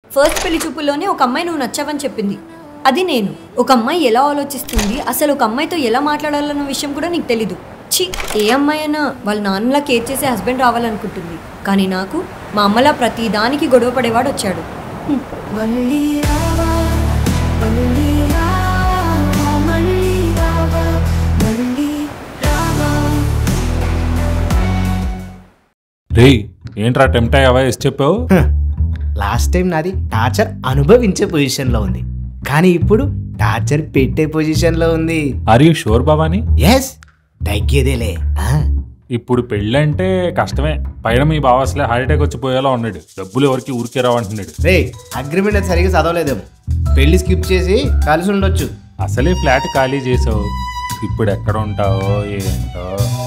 First పెళ్లి చూపుల్లోనే ఒక అమ్మాయి నువ్వు నచ్చావని చెప్పింది అది నేను ఒక అమ్మాయి ఎలా ఆలోచిస్తుంది అసలు ఒక అమ్మాయితో ఎలా మాట్లాడాలన్న విషయం కూడా నీకు తెలీదు ఛీ ఏ అమ్మాయి అయినా వాళ్ళ నాన్నలా కేర్ చేసే హస్బెండ్ రావాలనుకుంటుంది కానీ నాకు మా అమ్మలా ప్రతి దానికి గొడవ పడేవాడు వచ్చాడు హ్మ్. మళ్ళీ రావా మళ్ళీ రావా మళ్ళీ రావా మళ్ళీ రావా రేయ్ ఏంట్రా టెంప్ట్ అయ్యావా ఎస్ చెప్పావు లాస్ట్ టైం నాది టార్చర్ అనుభవించే పొజిషన్లో ఉంది కానీ ఇప్పుడు టార్చర్ పెట్టే పొజిషన్లో ఉంది ఆర్ యూ షూర్ బాబాని ఎస్ తగ్గేదేలే ఆ, ఇప్పుడు పెళ్ళంటే కష్టమే పైన మీ బావ అసలే హార్ట్ అటాక్ వచ్చి పోయేలా ఉన్నాడు డబ్బులు ఎవరికి ఊరికే రావంటున్నాడు రే అగ్రిమెంట్ అది సరిగా చదవలేదేమో పెళ్లి స్కిప్ చేసి కలిసి ఉండొచ్చు అసలే ఫ్లాట్ ఖాళీ చేసావు ఇప్పుడు ఎక్కడ ఉంటావో ఏంటో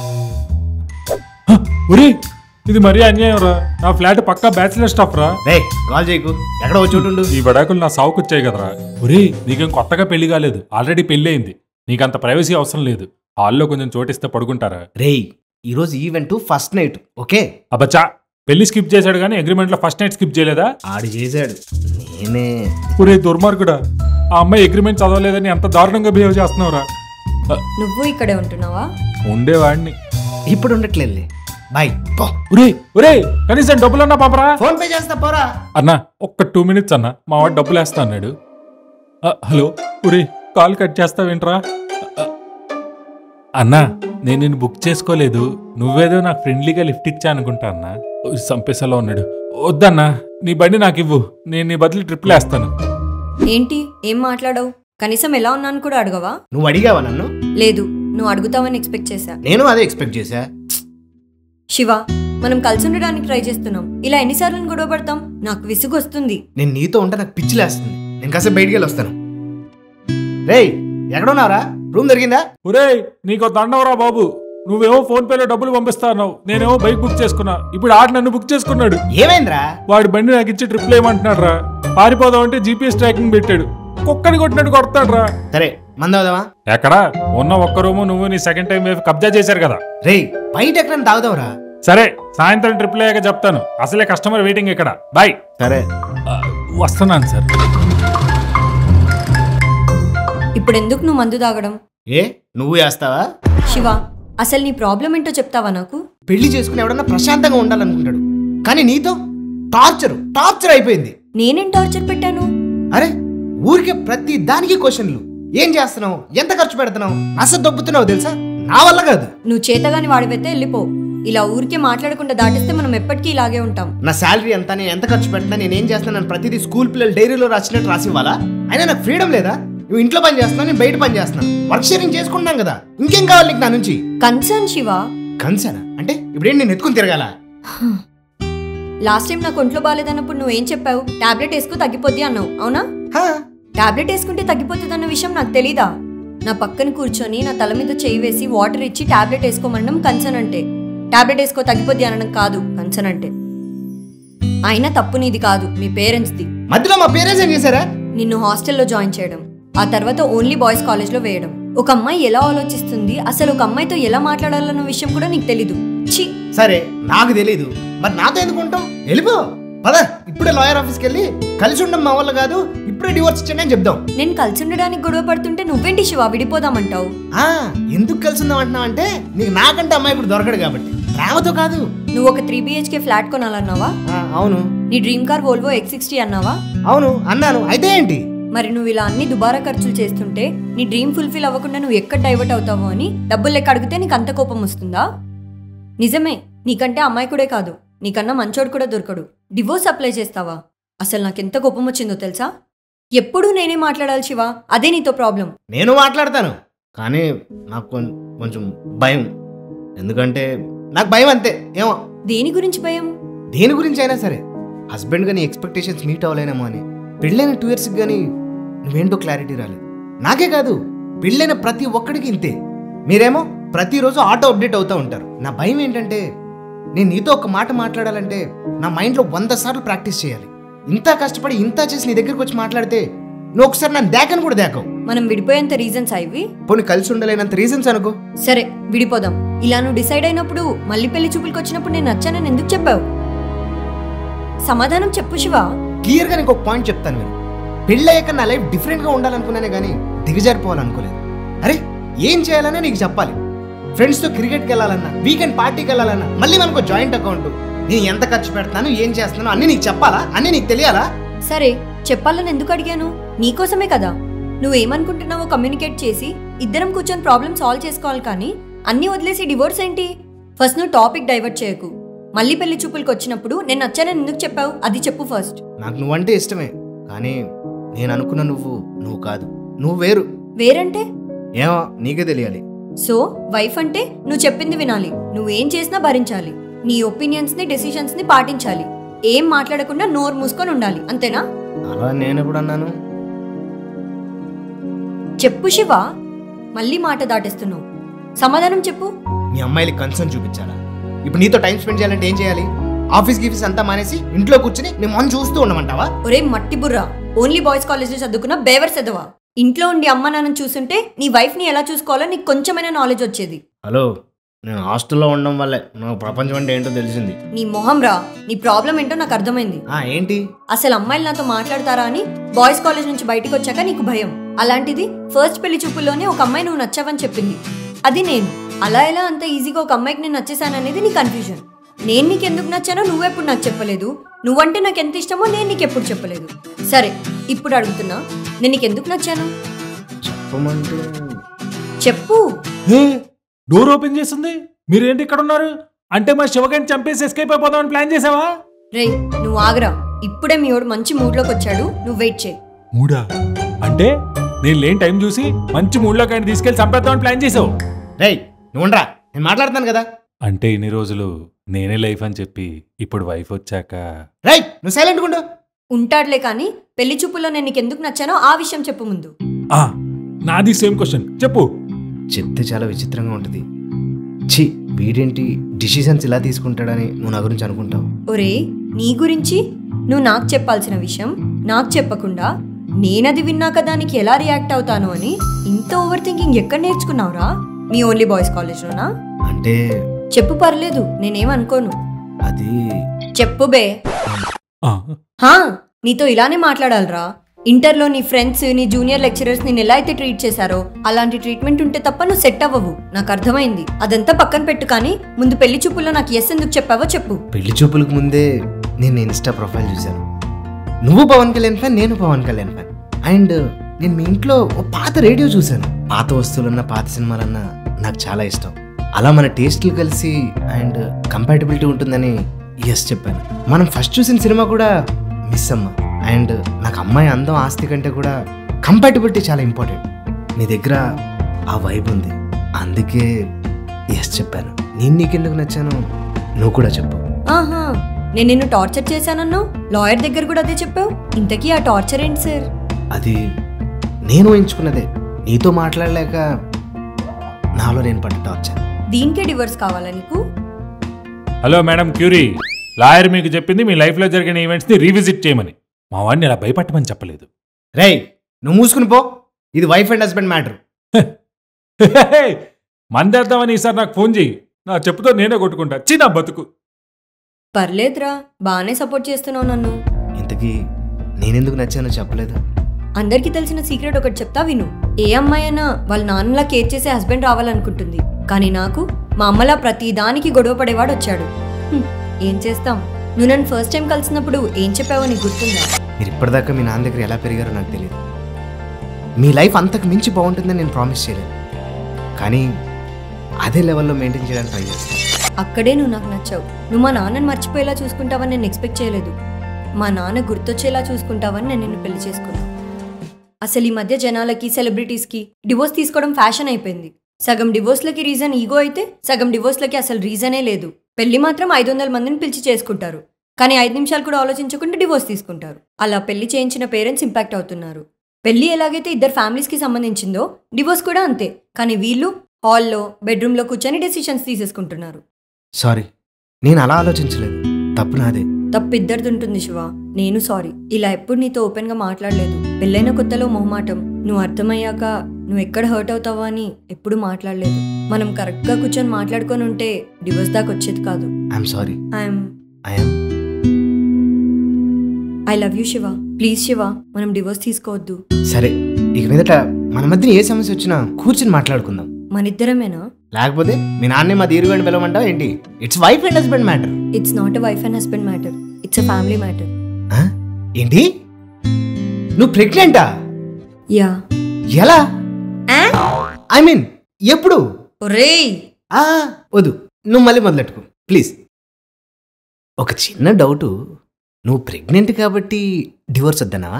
హ! ఒరే ఇది మరీ అన్యాయం రా నా ఫ్లాట్ పక్కా బ్యాచిలర్ స్టాఫ్ రా రే కాల్ చేయకు ఎక్కడ వచ్చి ఉంటుండు ఈ బడాకులు నా సావుకు వచ్చాయి కదరా ఒరే నీకేం కొత్తగా పెళ్లి కాలేదు ఆల్రెడీ పెళ్లి అయింది నీకంత ప్రైవసీ అవసరం లేదు హాల్లో కొంచెం చోటిస్తే పడుకుంటారా రేయ్ ఈరోజు ఈవెంట్ ఫస్ట్ నైట్ ఓకే అబ్బచ్చా పెళ్లి స్కిప్ చేశాడు కానీ అగ్రిమెంట్ లో ఫస్ట్ నైట్ స్కిప్ చేయలేదా ఆడు చేశాడు నేనే ఒరే దుర్మార్గుడా ఆ అమ్మాయి అగ్రిమెంట్ చదవలేదని ఎంత దారుణంగా బిహేవ్ చేస్తున్నావురా అ, నువ్వు ఇక్కడే ఉంటున్నావా ఉండేవాడిని ఇప్పుడు ఉండట్లేదులే బాయ్ పో ఒరే ఒరే కనీసం డబ్బులన్నా పాపరా ఫోన్ పే చేస్తా పోరా అన్నా ఒక్క టూ మినిట్స్ అన్న మా వాడు డబ్బులు వేస్తా అన్నాడు అ, హలో ఒరే కాల్ కట్ చేస్తావేంట్రా అ, అన్నా నేను నిన్ను బుక్ చేసుకోలేదు నువ్వేదో నాకు ఫ్రెండ్లీగా లిఫ్ట్ ఇచ్చా అనుకుంటా అన్నా ఓ, సంపేసలో ఉన్నాడు వద్దన్నా నీ బండి నాకు ఇవ్వు నేను నీ బదులు ట్రిప్లు వేస్తాను ఏంటి ఏం మాట్లాడవు కనీసం ఎలా ఉన్నాను కూడా అడగవా నువ్వు అడిగావా నన్ను లేదు నువ్వు అడుగుతావని ఎక్స్పెక్ట్ చేశా నేను అదే ఎక్స్పెక్ట్ చేశా శివ మనం కలిసి ఉండడానికి ట్రై చేస్తున్నాం ఇలా ఎన్నిసార్లు గొడవ పడతాం నాకు విసుగు వస్తుంది నేను నీతో ఉంటే నాకు పిచ్చిలేస్తుంది నేను కాసేపు బయటికి వెళ్ళి వస్తాను రేయ్ ఎక్కడున్నారా రూమ్ దొరికిందా ఒరే నీకు దండవరా బాబు నువ్వేమో ఫోన్ పేలో డబ్బులు పంపిస్తా అన్నావు నేనేమో బైక్ బుక్ చేసుకున్నా ఇప్పుడు ఆడు నన్ను బుక్ చేసుకున్నాడు ఏమైందిరా వాడి బండి నాకు ఇచ్చి ట్రిప్లు ఏమంటున్నాడు రా పారిపోదాం అంటే జీపీఎస్ ట్రాకింగ్ పెట్టాడు కుక్కని కొట్టినట్టు కొడతాడు రా సరే మందవుదామా ఎక్కడా ఉన్న ఒక్క రూము నువ్వు నీ సెకండ్ టైం వేవ్ కబ్జా చేశారు కదా రేయ్ బయట ఎక్కడైనా తాగుదావురా సరే సాయంత్రం ట్రిప్లు అయ్యాక చెప్తాను అసలే కస్టమర్ వెయిటింగ్ ఇక్కడ బాయ్ సరే ఆ, వస్తున్నాను సార్ ఇప్పుడు ఎందుకు నువ్వు మందు తాగడం ఏ నువ్వు వేస్తావా శివ అసలు నీ ప్రాబ్లం ఏంటో చెప్తావా నాకు పెళ్లి చేసుకుని ఎవడన్నా ప్రశాంతంగా ఉండాలనుకుంటాడు కానీ నీతో టార్చర్ టార్చర్ అయిపోయింది నేనేం టార్చర్ పెట్టాను అరే ఊరికే ప్రతి దానికి క్వశ్చన్లు ఏం చేస్తున్నావు ఎంత ఖర్చు పెడుతున్నావు అసలు దొబ్బుతున్నావు తెలుసా నా వల్ల కాదు నువ్వు చేతగాని వాడివైతే వెళ్ళిపో ఇలా ఊరికే మాట్లాడకుండా దాటిస్తే మనం ఎప్పటికీ ఇలాగే ఉంటాం నా శాలరీ ఎంత నేను ఎంత ఖర్చు పెట్టినా నేను ఏం చేస్తున్నాను ప్రతిదీ స్కూల్ పిల్లలు డైరీలో రాసినట్టు రాసి ఇవ్వాలా అయినా నాకు ఫ్రీడమ్ లేదా నువ్వు ఇంట్లో పని చేస్తున్నావు నేను బయట పని చేస్తున్నాను వర్క్ షేరింగ్ చేసుకుంటున్నాం కదా ఇంకేం కావాలి నీకు నా నుంచి కన్సర్న్ శివ కన్సర్న్ అంటే ఇప్పుడేం నేను ఎత్తుకుని తిరగాల లాస్ట్ టైం నాకు ఒంట్లో బాగాలేదన్నప్పుడు నువ్వేం చెప్పావు టాబ్లెట్ వేసుకో తగ్గిపోద్ది అన్నావు అవునా టాబ్లెట్ వేసుకుంటే తగ్గిపోతుంది అన్న విషయం నాకు తెలీదా నా పక్కన కూర్చొని నా తల మీద చేయి వేసి వాటర్ ఇచ్చి టాబ్లెట్ వేసుకోమనడం కన్సర్న్ అంటే టాబ్లెట్ వేసుకో తగ్గిపోద్ది అనడం కాదు కన్సర్న్ అంటే అయినా తప్పు నీది కాదు మీ పేరెంట్స్ది మధ్యలో మా పేరెంట్స్ ఏం చేశారా నిన్ను హాస్టల్లో జాయిన్ చేయడం ఆ తర్వాత ఓన్లీ బాయ్స్ కాలేజ్లో వేయడం ఒక అమ్మాయి ఎలా ఆలోచిస్తుంది అసలు ఒక అమ్మాయితో ఎలా మాట్లాడాలన్న విషయం కూడా నీకు తెలీదు ఛీ సరే నాకు తెలీదు మరి నాతో ఎందుకు ఉంటాం వెళ్ళిపో పద ఇప్పుడే లాయర్ ఆఫీస్కి వెళ్ళి కలిసి ఉండం మా వల్ల కాదు ఇప్పుడే డివోర్స్ ఇచ్చండి అని చెప్దాం నేను కలిసి ఉండడానికి గొడవ పడుతుంటే నువ్వేంటి శివ విడిపోదామంటావు ఆ ఎందుకు కలిసి ఉందాం అంటున్నావు అంటే నీకు నాకంటే అమ్మాయి ఇప్పుడు దొరకడు కాబట్టి ప్రేమతో కాదు నువ్వు ఒక త్రీ బిహెచ్కే ఫ్లాట్ కొనాలన్నావా ఆ, అవును నీ dream car Volvo X sixty అన్నావా అవును అన్నాను అయితే ఏంటి మరి నువ్వు ఇలా అన్ని దుబారా ఖర్చులు చేస్తుంటే నీ డ్రీమ్ ఫుల్ఫిల్ అవ్వకుండా నువ్వు ఎక్కడ డైవర్ట్ అవుతావో అని డబ్బులు లెక్క అడిగితే నీకు అంత కోపం వస్తుందా నిజమే నీకంటే అమ్మాయికుడే కాదు నీకన్నా మంచోడు కూడా దొరకడు డివోర్స్ అప్లై చేస్తావా అసలు నాకు ఎంత కోపం వచ్చిందో తెలుసా ఎప్పుడూ నేనే మాట్లాడాలి శివ అదే నీతో ప్రాబ్లం నేను మాట్లాడతాను కానీ నాకు కొం- కొంచెం భయం ఎందుకంటే నాకు భయం అంతే ఏమో దేని గురించి భయం దేని గురించి అయినా సరే హస్బెండ్ గా నీ ఎక్స్పెక్టేషన్స్ మీట్ అవ్వలేనేమో అని పెళ్ళైన టూ ఇయర్స్ కానీ నువ్వేంటో క్లారిటీ రాలేదు నాకే కాదు పెళ్ళైన ప్రతి ఒక్కడికి ఇంతే మీరేమో ప్రతిరోజు ఆటో అప్డేట్ అవుతూ ఉంటారు నా భయం ఏంటంటే నేను నీతో ఒక మాట మాట్లాడాలంటే నా మైండ్లో వంద సార్లు ప్రాక్టీస్ చేయాలి ఇంత కష్టపడి ఇంత చేసి నీ దగ్గరికి వచ్చి మాట్లాడితే నువ్వు ఒకసారి నన్ను దేకను కూడా దేకవు మనం విడిపోయేంత రీజన్స్ ఇవి పోనీ కలిసి ఉండలేనంత రీజన్స్ అనుకో సరే విడిపోదాం ఇలా నువ్వు డిసైడ్ అయినప్పుడు మళ్ళీ పెళ్లి చూపులకు వచ్చినప్పుడు నేను నచ్చానని ఎందుకు చెప్పావు సమాధానం చెప్పు శివ క్లియర్గా నీకు ఒక పాయింట్ చెప్తాను నేను పెళ్ళయ్యాక నా లైఫ్ డిఫరెంట్గా ఉండాలనుకున్నానే కానీ దిగజారిపోవాలనుకోలేదు అరే ఏం చేయాలన్నా నీకు చెప్పాలి ఫ్రెండ్స్తో క్రికెట్కి వెళ్ళాలన్నా వీకెండ్ పార్టీకి వెళ్ళాలన్నా మళ్ళీ మనకు జాయింట్ అకౌంట్ నేను ఎంత ఖర్చు పెడతాను ఏం చేస్తున్నాను అన్నీ నీకు చెప్పాలా అన్నీ నీకు తెలియాలా సరే చెప్పాలని ఎందుకు అడిగాను నీకోసమే కదా నువ్వేమనుకుంటున్నావో కమ్యూనికేట్ చేసి ఇద్దరం కూర్చొని ప్రాబ్లమ్ సాల్వ్ చేసుకోవాలి కానీ అన్నీ వదిలేసి డివోర్స్ ఏంటి ఫస్ట్ నువ్వు టాపిక్ డైవర్ట్ చేయకు మళ్ళీ పెళ్లి చూపులకు వచ్చినప్పుడు నేను నచ్చానని ఎందుకు చెప్పావు అది చెప్పు ఫస్ట్ నాకు నువ్వంటే ఇష్టమే కానీ నేను అనుకున్న నువ్వు నువ్వు కాదు నువ్వు వేరు వేరంటే ఏమో నీకే తెలియాలి సో వైఫ్ అంటే నువ్వు చెప్పింది వినాలి నువ్వేం చేసినా భరించాలి నీ ఒపీనియన్స్ ని డెసిషన్స్ ని పాటించాలి ఏం మాట్లాడకుండా నోరు మూసుకొని ఉండాలి అంతేనా అలా నేను ఎప్పుడు అన్నాను చెప్పు శివ మళ్ళీ మాట దాటేస్తున్నావు సమాధానం చెప్పు మీ అమ్మాయిలకి కన్సర్న్ చూపించాలా ఇప్పుడు నీతో టైం స్పెండ్ చేయాలంటే ఏం చేయాలి ఆఫీస్ గిఫీస్ అంతా మానేసి ఇంట్లో కూర్చుని నేను మొన్న చూస్తూ ఉండమంటావా ఒరే మట్టి బుర్ర ఓన్లీ బాయ్స్ కాలేజ్లో చదువుకున్న బేవర్ సెదవా ఇంట్లో ఉండి అమ్మ నాన్న చూస్తుంటే నీ వైఫ్ ని ఎలా చూసుకోవాలో నీకు కొంచెమైనా నాలెడ్జ్ వచ్చేది హలో నేను హాస్టల్లో ఉండడం వల్లే నాకు ప్రపంచం అంటే ఏంటో తెలిసింది నీ మొహం రా నీ ప్రాబ్లం ఏంటో నాకు అర్థమైంది ఆ ఏంటి అసలు అమ్మాయిలు నాతో మాట్లాడతారా అని బాయ్స్ కాలేజ్ నుంచి బయటికి వచ్చాక నీకు భయం అలాంటిది ఫస్ట్ పెళ్లి చూపుల్లోనే ఒక అమ్మాయి నువ్వు నచ్చావని చెప్పింది అది నేను అలా ఎలా అంత ఈజీగా ఒక అమ్మాయికి నేను నచ్చేసాననేది నీ కన్ఫ్యూజన్ నేను నీకు ఎందుకు నచ్చానో నువ్వెప్పుడు నాకు చెప్పలేదు నువ్వంటే నాకు ఎంత ఇష్టమో నేను నీకు ఎప్పుడు చెప్పలేదు సరే ఇప్పుడు అడుగుతున్నా నేను నీకు ఎందుకు నచ్చాను చెప్పమంటే చెప్పు హే డోర్ ఓపెన్ చేస్తుంది మీరేంటి ఇక్కడ ఉన్నారు అంటే మా శివగారిని చంపేసి ఎస్కేప్ అయిపోదామని ప్లాన్ చేసావా రే నువ్వు ఆగరా ఇప్పుడే మీ వాడు మంచి మూడ్లోకి వచ్చాడు నువ్వు వెయిట్ చేయి మూడా అంటే నేను లేని టైం చూసి మంచి మూడ్లోకి ఆయన తీసుకెళ్లి చంపేద్దామని ప్లాన్ చేసావు రేయ్ నువ్వు ఉండరా నేను మాట్లాడుతాను కదా అంటే ఇన్ని రోజులు నేనే లైఫ్ అని చెప్పి ఇప్పుడు వైఫ్ వచ్చాక రేయ్ నువ్వు సైలెంట్ ఉండు ఉంటాడులే కానీ పెళ్లి చూపుల్లో నేను నీకు ఎందుకు నచ్చానో ఆ విషయం చెప్పు ముందు ఆ నాది సేమ్ క్వశ్చన్ చెప్పు చెప్తే చాలా విచిత్రంగా ఉంటుంది ఛీ వీడేంటి డిసిషన్స్ ఇలా తీసుకుంటాడని నువ్వు నా గురించి అనుకుంటావు ఒరే నీ గురించి నువ్వు నాకు చెప్పాల్సిన విషయం నాకు చెప్పకుండా నేనది విన్నాక దానికి ఎలా రియాక్ట్ అవుతాను అని ఇంత ఓవర్ థింకింగ్ ఎక్కడ నేర్చుకున్నావురా మీ ఓన్లీ బాయ్స్ కాలేజ్లోనా అంటే చెప్పు పర్లేదు నేనేమనుకోను అది చెప్పు బే ఆ, హా నీతో ఇలానే మాట్లాడాలిరా ఇంటర్లో నీ ఫ్రెండ్స్ నీ జూనియర్ లెక్చరర్స్ నేను ఎలా అయితే ట్రీట్ చేశారో అలాంటి ట్రీట్మెంట్ ఉంటే తప్ప నువ్వు సెట్ అవ్వవు నాకు అర్థమైంది అదంతా పక్కన పెట్టు కానీ ముందు పెళ్లి చూపుల్లో నాకు ఎస్ ఎందుకు చెప్పావో చెప్పు పెళ్లి చూపులకు ముందే నేను నీ ఇన్స్టా ప్రొఫైల్ చూశాను నువ్వు పవన్ కళ్యాణ్ ఫ్యాన్ నేను పవన్ కళ్యాణ్ ఫ్యాన్ అండ్ నేను మీ ఇంట్లో ఓ పాత రేడియో చూశాను పాత వస్తువులన్నా పాత సినిమాలన్నా నాకు చాలా ఇష్టం అలా మన టేస్ట్లు కలిసి అండ్ కంపాటబిలిటీ ఉంటుందని ఎస్ చెప్పాను మనం ఫస్ట్ చూసిన సినిమా కూడా మిస్ అమ్మ అండ్ నాకు అమ్మాయి అందం ఆస్తి కంటే కూడా కంపాటబిలిటీ చాలా ఇంపార్టెంట్ నీ దగ్గర ఆ వైబ్ ఉంది అందుకే ఎస్ చెప్పాను నేను నీకెందుకు నచ్చాను నువ్వు కూడా చెప్పు ఆహా నేను నిన్ను టార్చర్ చేశానన్నావు లాయర్ దగ్గర కూడా అదే చెప్పావు ఇంతకీ ఆ టార్చర్ ఏంటి సార్ అది నేను ఎంచుకున్నదే నీతో మాట్లాడలేక నాలో నేను పడ్డ టార్చర్ దీనికే డివోర్స్ కావాలా నీకు హలో మేడం క్యూరీ లాయర్ మీకు చెప్పింది మీ లైఫ్లో జరిగిన ఈవెంట్స్ని రీవిజిట్ చేయమని మా వాడిని అలా భయపట్టమని చెప్పలేదు రేయ్ నువ్వు మూసుకుని పో ఇది వైఫ్ అండ్ హస్బెండ్ మ్యాటర్ మందేద్దామని ఈసారి నాకు ఫోన్ చేయి నా చెప్పుతో నేనే కొట్టుకుంటా చి నా బతుకు పర్లేదురా బాగానే సపోర్ట్ చేస్తున్నావు నన్ను ఇంతకీ నేనెందుకు నచ్చానో చెప్పలేదు అందరికీ తెలిసిన సీక్రెట్ ఒకటి చెప్తా విను ఏ అమ్మాయి అయినా వాళ్ళ నాన్నలా కేర్ చేసే హస్బెండ్ రావాలనుకుంటుంది కానీ నాకు మా అమ్మలా ప్రతి దానికి గొడవ పడేవాడు వచ్చాడు హ్మ్, ఏం చేస్తాం నువ్వు నన్ను ఫస్ట్ టైం కలిసినప్పుడు ఏం చెప్పావో నీకు గుర్తుందా మీరు ఇప్పటిదాకా మీ నాన్న దగ్గర ఎలా పెరిగారో నాకు తెలియదు మీ లైఫ్ అంతకు మించి బాగుంటుందని నేను ప్రామిస్ చేయలేదు కానీ అదే లెవెల్లో మెయింటైన్ చేయడానికి ట్రై చేస్తాను అక్కడే నువ్వు నాకు నచ్చావు నువ్వు మా నాన్నని మర్చిపోయేలా చూసుకుంటావని నేను ఎక్స్పెక్ట్ చేయలేదు మా నాన్న గుర్తొచ్చేలా చూసుకుంటావని నేను నిన్ను పెళ్లి చేసుకున్నాను అసలు ఈ మధ్య జనాలకి సెలబ్రిటీస్కి డివోర్స్ తీసుకోవడం ఫ్యాషన్ అయిపోయింది సగం డివోర్స్లకి రీజన్ ఈగో అయితే సగం డివోర్స్లకి అసలు రీజనే లేదు పెళ్లి మాత్రం ఐదు వందల మందిని పిలిచి చేసుకుంటారు కానీ ఐదు నిమిషాలు కూడా ఆలోచించకుండా డివోర్స్ తీసుకుంటారు అలా పెళ్లి చేయించిన పేరెంట్స్ ఇంపాక్ట్ అవుతున్నారు పెళ్లి ఎలాగైతే ఇద్దరు ఫ్యామిలీస్కి సంబంధించిందో డివోర్స్ కూడా అంతే కానీ వీళ్ళు హాల్లో బెడ్రూమ్లో కూర్చొని డెసిషన్స్ తీసేసుకుంటున్నారు సారీ నేను అలా ఆలోచించలేదు తప్పు నాదే తప్పు ఇద్దరిది ఉంటుంది శివ నేను సారీ ఇలా ఎప్పుడు నీతో ఓపెన్ గా మాట్లాడలేదు పెళ్ళైన కొత్తలో మొహమాటం నువ్వు అర్థమయ్యాక నువ్వు ఎక్కడ హర్ట్ అవుతావా అని ఎప్పుడు మాట్లాడలేదు మనం కరెక్ట్ గా కూర్చొని మాట్లాడుకొని ఉంటే డివోర్స్ దాకా వచ్చేది కాదు I'm sorry I'm I'm I love you Shiva please Shiva మనం డివోర్స్ తీసుకోవద్దు సరే ఇక మీదట మన మధ్య ఏ సమస్య వచ్చినా కూర్చుని మాట్లాడుకుందాం మనిద్దరమేనా లేకపోతే మీ నాన్నే మా దీర్ఘండి పిలవమంటావా ఏంటి it's wife and husband matter it's not a wife and husband matter it's a family matter ఏంటి నువ్వు ప్రెగ్నెంటా యా ఎలా ఐ మీన్ ఎప్పుడు ఒరేయ్ ఆ, వద్దు నువ్వు మళ్ళీ మొదలెట్టుకో ప్లీజ్ ఒక చిన్న డౌటు నువ్వు ప్రెగ్నెంట్ కాబట్టి డివోర్స్ వద్దన్నావా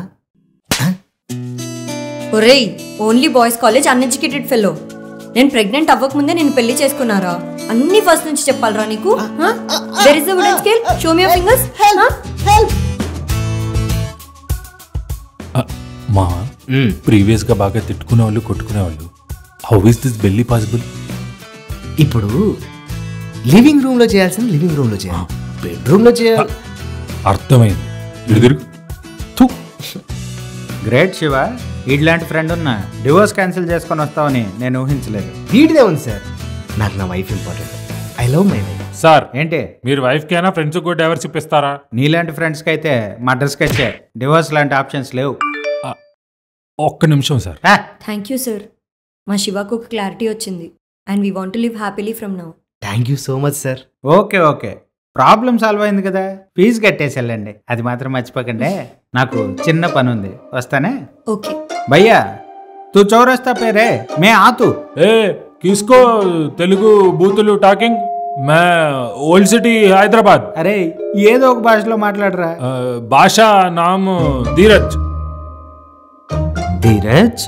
ఒరేయ్ only boys college uneducated fellow నేను ప్రెగ్నెంట్ అవ్వకముందే నేను పెళ్లి చేసుకున్నారా అన్ని ఫస్ట్ నుంచి చెప్పాలరా నీకు there is wooden scale show me fingers మా ప్రీవియస్ గా బాగా తిట్టుకునే వాళ్ళు కొట్టుకునే వాళ్ళు how is this belly possible ఇప్పుడు లివింగ్ రూమ్ లో చేయాల్సింది లివింగ్ రూమ్ లో చేయాలి బెడ్రూమ్ లో చేయాలి అర్థమైంది ఇటు తిరుగు థు. గ్రేట్ శివ ఇట్లాంటి ఫ్రెండ్ ఉన్నా డివోర్స్ క్యాన్సిల్ చేసుకొని వస్తావని నేను ఊహించలేదు వీటిదే ఉంది సార్ నాకు నా wife important I love my wife sir ఏంటి మీరు వైఫ్ కైనా ఫ్రెండ్స్ కూడా డైవర్సిప్ ఇస్తారా నీలాంటి ఫ్రెండ్స్కి అయితే మర్డర్స్ కచ్చే డివోర్స్ లాంటి ఆప్షన్స్ లేవు ఒక్క నిమిషం సార్ ఆ, థ్యాంక్ యూ సార్ మా శివకు ఒక క్లారిటీ వచ్చింది and we want live happily from now thank you so much sir okay okay problem solve అయింది కదా ఫీజు కట్టేసి వెళ్ళండి అది మాత్రం మర్చిపోకండి నాకు చిన్న పని ఉంది వస్తానే ఓకే భయ్యా తూ చౌరస్తా పేరే మే ఆతు ఏ కిస్కో తెలుగు బూతులు టాకింగ్ మే ఓల్డ్ సిటీ హైదరాబాద్ అరే ఏదో ఒక భాషలో మాట్లాడరా ఆ, భాష నామ్ ధీరజ్ ధీరజ్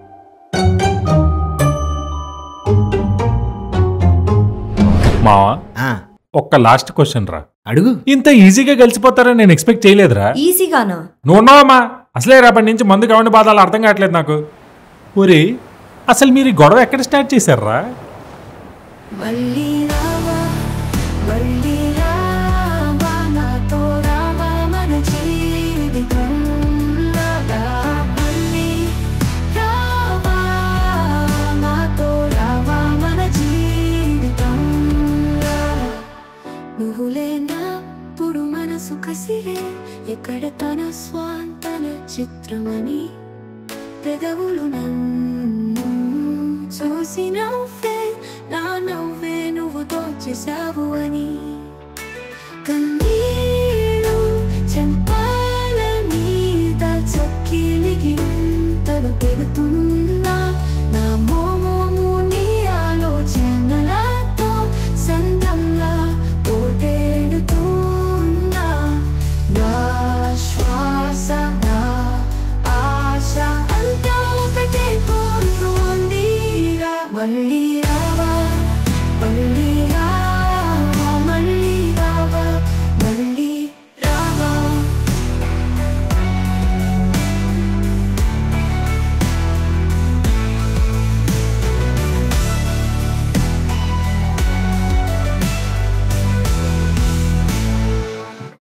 మావా ఆ, ఒక్క లాస్ట్ క్వశ్చన్ రా అడుగు ఇంత ఈజీగా కలిసిపోతారని నేను ఎక్స్పెక్ట్ చేయలేదురా ఈజీగానా నువ్వు ఉన్నావమ్మా అసలే రేపటి నుంచి మందు కావండి బాధాలు అర్థం కావట్లేదు నాకు ఊరి అసలు మీరు ఈ గొడవ ఎక్కడ స్టార్ట్ చేశారా మళ్ళీ రావా మళ్ళీ రావా నాతో రావా మన జీవితం లాగా మళ్ళీ రావా నాతో రావా మన జీవితం లాగా నువ్వు లేనప్పుడు మనసు కసిరే ఎక్కడ తన స్వాంతన చిత్రమని పెదవులు నన్ను చూసి నవ్వే నా నవ్వే నువ్వు దోచేశావు అని కన్నీళ్ళు చెంపాలని చక్కిలిగింతలు పెడుతున్నా నా మోమోము నీ ఆలోచనలతో సందంలా పోటేడుతున్నా నా శ్వాస నా ఆశ అంతా ఒకటే కోరుతోందిరా మళ్ళీ రావా మళ్ళీ రావా